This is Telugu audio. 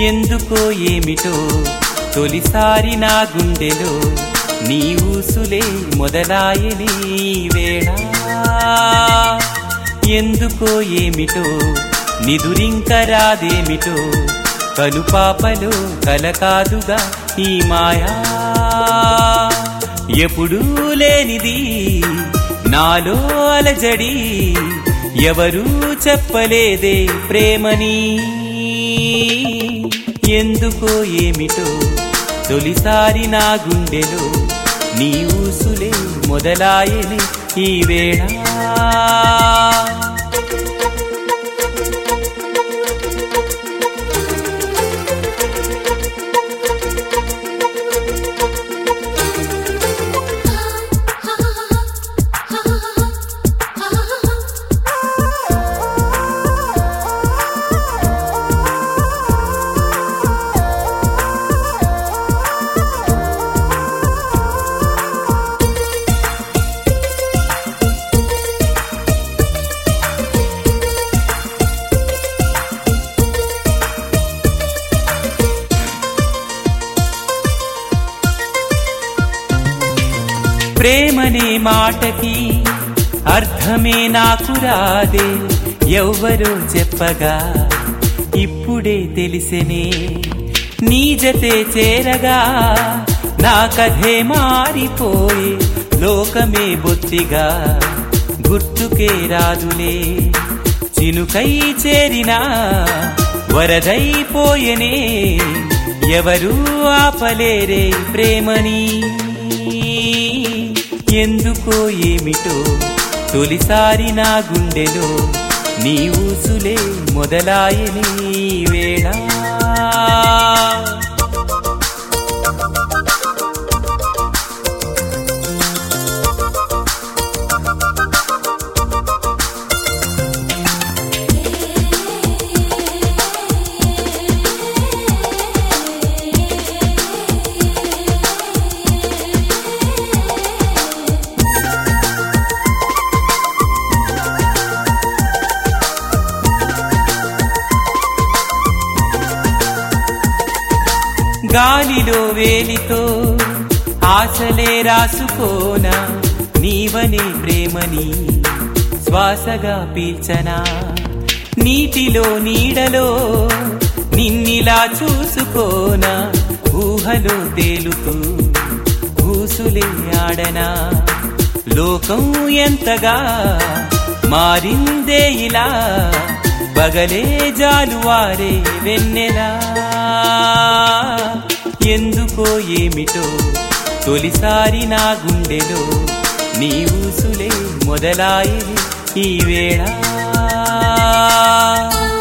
ఎందుకో ఏమిటో తొలిసారి నా గుండెలో నీ ఊసులే మొదలాయని వేళ ఎందుకో ఏమిటో నిదురింక రాదేమిటో కనుపాపలో కలకాదుగా ఈ మాయా ఎప్పుడూ లేనిది నాలో అలజడి ఎవరూ చెప్పలేదే ప్రేమని ఎందుకో ఏమిటో తొలిసారి నా గుండెలో నీ ఊసులే మొదలాయని ఈ వేళ ప్రేమనే మాటకి అర్థమే నాకు రాదే ఎవ్వరో చెప్పగా ఇప్పుడే తెలిసెనే నీ జతే చేరగా నా కథే మారిపోయే లోకమే బొత్తిగా గుర్తుకే రాదులే చినుకై చేరినా వరదైపోయెనే ఎవరూ ఆపలేరే ప్రేమని ఎందుకో ఏమిటో తొలిసారి నా గుండెలో నీ ఊసులే మొదలాయని వేళ గాలిలో వేలితో ఆశలే రాసుకోనా నీవనే ప్రేమని శ్వాసగా పీల్చనా నీటిలో నీడలో నిన్నిలా చూసుకోనా ఊహలో తేలుతూ ఊసులే ఆడనా లోకం ఎంతగా మారిందే ఇలా పగలే జాలువారే వెన్నెలా ఎందుకో ఏమిటో తొలిసారి నా గుండెలో నీ ఊసులే మొదలాయి ఈ వేళ